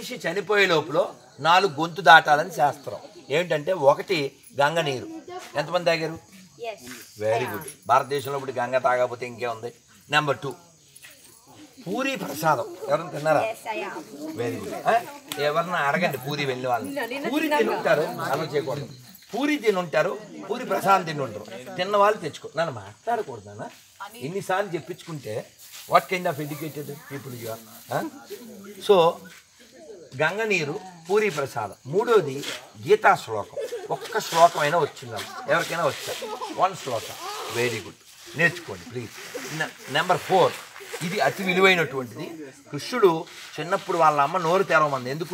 మనిషి చనిపోయే లోపల నాలుగు గొంతు దాటాలని శాస్త్రం ఏంటంటే ఒకటి గంగ నీరు ఎంతమంది తాగారు వెరీ గుడ్ భారతదేశంలో ఇప్పుడు గంగ తాగకపోతే ఇంకే ఉంది నెంబర్ టూ పూరి ప్రసాదం ఎవరైనా తిన్నారా వెరీ గుడ్ ఎవరన్నా అడగండి పూరి వెళ్ళి వాళ్ళని పూరి తిని ఉంటారు అలా చేయకూడదు పూరి తిని ఉంటారు పూరి ప్రసాదం తిని ఉంటారు తిన్న వాళ్ళు తెచ్చుకో నన్ను మాట్లాడకూడదు నాన్న ఎన్నిసార్లు చెప్పించుకుంటే what kind of educated people you are so Ganga నీరు పూరి ప్రసాదం మూడోది గీతా శ్లోకం ఒక్క శ్లోకమైనా వచ్చిందా ఎవరికైనా వచ్చా వన్ శ్లోకం వెరీ గుడ్ నేర్చుకోండి ప్లీజ్ నెంబర్ ఫోర్ ఇది అతి విలువైనటువంటిది కృష్ణుడు చిన్నప్పుడు వాళ్ళ అమ్మ నోరు తెరవమంది ఎందుకు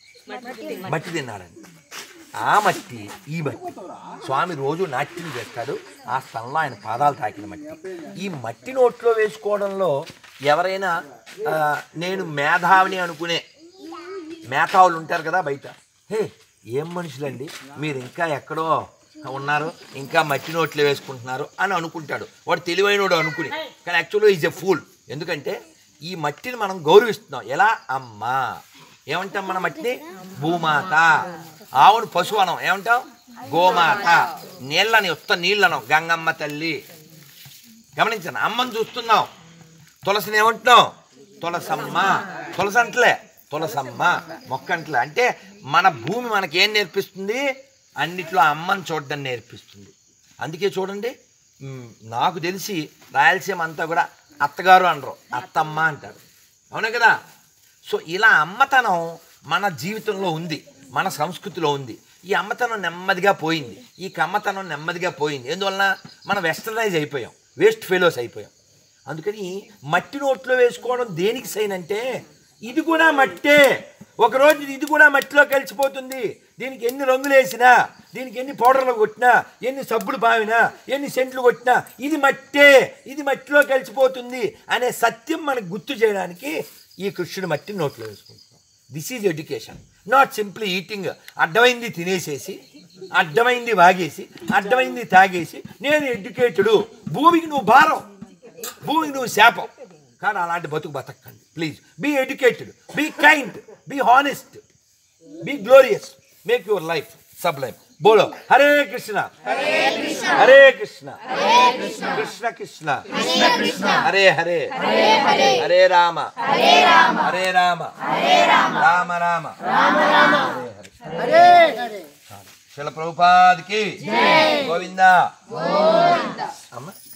మట్టి తిన్నాడని ఆ మట్టి ఈ మట్టి స్వామి రోజు నాట్యం చేస్తాడు ఆ స్థలంలో ఆయన పాదాలు తాకిన మట్టి ఈ మట్టి నోట్లో వేసుకోవడంలో ఎవరైనా ఆ, నేను మేధావిని అనుకునే మేధావులు ఉంటారు కదా బయట హే ఏం మనుషులండి మీరు ఇంకా ఎక్కడో ఉన్నారు ఇంకా మట్టి నోట్లో వేసుకుంటున్నారు అని అనుకుంటాడు వాడు తెలివైనడు అనుకుని కానీ యాక్చువల్గా ఈజ్ ఎ ఫూల్ ఎందుకంటే ఈ మట్టిని మనం గౌరవిస్తున్నాం ఎలా అమ్మా ఏమంటాం మన మట్టిని భూమాత ఆవును పశువు అనం ఏమంటాం గోమాత నీళ్ళని ఉత్త నీళ్ళనం గంగమ్మ తల్లి గమనించండి అమ్మని చూస్తున్నాం తులసిని ఏమంటున్నాం తులసమ్మ తులసి అంటలే తులసమ్మ మొక్క అంటలే అంటే మన భూమి మనకి ఏం నేర్పిస్తుంది అన్నిట్లో అమ్మని చూడడం నేర్పిస్తుంది అందుకే చూడండి మ్, నాకు తెలిసి రాయలసీమ అంతా కూడా అత్తగారు అనరు అత్తమ్మ అంటారు అవునా కదా సో ఇలా అమ్మతనం మన జీవితంలో ఉంది మన సంస్కృతిలో ఉంది ఈ అమ్మతనం నెమ్మదిగా పోయింది ఈ కమ్మతనం నెమ్మదిగా పోయింది ఎందువలన మనం వెస్టర్నైజ్ అయిపోయాం వేస్ట్ ఫెలోస్ అయిపోయాం అందుకని మట్టి నోట్లో వేసుకోవడం దేనికి సైన్ అంటే ఇది కూడా మట్టే ఒకరోజు ఇది కూడా మట్టిలో కలిసిపోతుంది దీనికి ఎన్ని రంగులు వేసినా దీనికి ఎన్ని పౌడర్లు కొట్టినా ఎన్ని సబ్బులు పావినా ఎన్ని సెంట్లు కొట్టినా ఇది మట్టే ఇది మట్టిలో కలిసిపోతుంది అనే సత్యం మనకు గుర్తు చేయడానికి ఈ కృష్ణుడు మట్టి నోట్లో వేసుకుంటున్నాం this is education not simply eating అడ్డమైంది తినేసేసి అడ్డమైంది వాగేసి అడ్డమైంది తాగేసి నేను ఎడ్యుకేటెడు భూమికి నువ్వు భారం భూమికి నువ్వు శాపం కానీ అలాంటి బతుకు బతకండి please be educated be kind be honest be glorious make your life sublime బోలో హరే కృష్ణ హరే కృష్ణ కృష్ణ కృష్ణ హరే హరే హరే రామ హరే రామ రామ రామ హరే హరే శిల ప్రభుపాదికి గోవిందా అమ్మ